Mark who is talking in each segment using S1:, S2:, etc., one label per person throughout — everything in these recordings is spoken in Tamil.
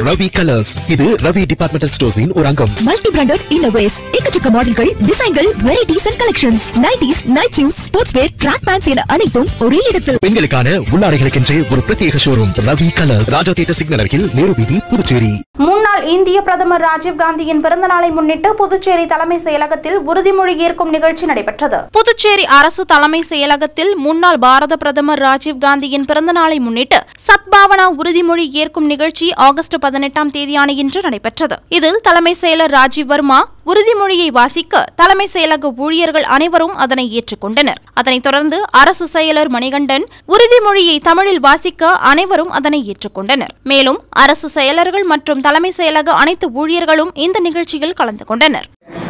S1: ரவி கலர்ஸ் இது ரவி டிபார்ட்மெண்டல் ஸ்டோர்ஸின் ஒரு அங்கம்
S2: மல்டி பிராண்டட் இன்னோவேஸ் எக்கச்சக்க மாடல்கள் டிசைன்கள் varieties and collections nighties night suit sports wear track pants என அனைத்தும் ஒரே இடத்தில்
S1: பெண்களுக்கான உள்ளாடைகளுக்கென்றே ஒரு பிரத்யேக showroom Ravi colours Raja theatre signal அருகில் நேரு வீதி புதுச்சேரி
S3: முன்னாள் இந்திய பிரதமர் ராஜீவ் காந்தியின் பிறந்த நாளை முன்னிட்டு புதுச்சேரி தலைமை செயலகத்தில் உறுதிமொழி ஏற்கும் நிகழ்ச்சி நடைபெற்றது புதுச்சேரி அரசு தலைமை செயலகத்தில் முன்னாள் பாரத பிரதமர் ராஜீவ் காந்தியின் பிறந்த நாளை முன்னிட்டு சத்பாவனா உறுதிமொழி ஏற்கும் நிகழ்ச்சி ஆகஸ்ட் பதினெட்டாம் தேதியான இன்று நடைபெற்றது இதில் தலைமை செயலர் ராஜீவ் வர்மா உறுதிமொழியை வாசிக்க தலைமை செயலக ஊழியர்கள் அனைவரும் அதனை ஏற்றுக்கொண்டனர் அதனைத் தொடர்ந்து அரசு செயலர் மணிகண்டன் உறுதிமொழியை தமிழில் வாசிக்க அனைவரும் அதனை ஏற்றுக்கொண்டனர் மேலும் அரசு செயலர்கள் மற்றும் தலைமை செயலக அனைத்து ஊழியர்களும் இந்த நிகழ்ச்சியில் கலந்து கொண்டனர்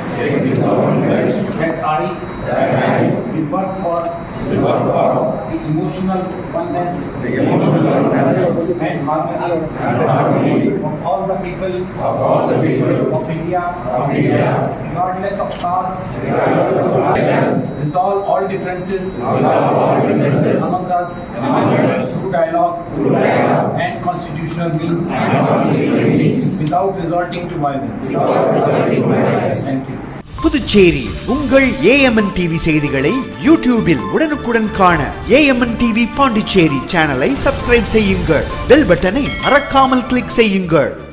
S4: that I will work for the emotional oneness and harmony of all the people of India regardless of caste resolve all differences among us through dialogue and constitutional means without resorting to violence. Thank you.
S5: Puducherry உங்கள் ஏஎம்என் டிவி செய்திகளை யூடியூபில் உடனுக்குடன் காண ஏஎம்என் டிவி பாண்டிச்சேரி சேனலை சப்ஸ்கிரைப் செய்யுங்கள் பெல் பட்டனை மறக்காமல் கிளிக் செய்யுங்கள்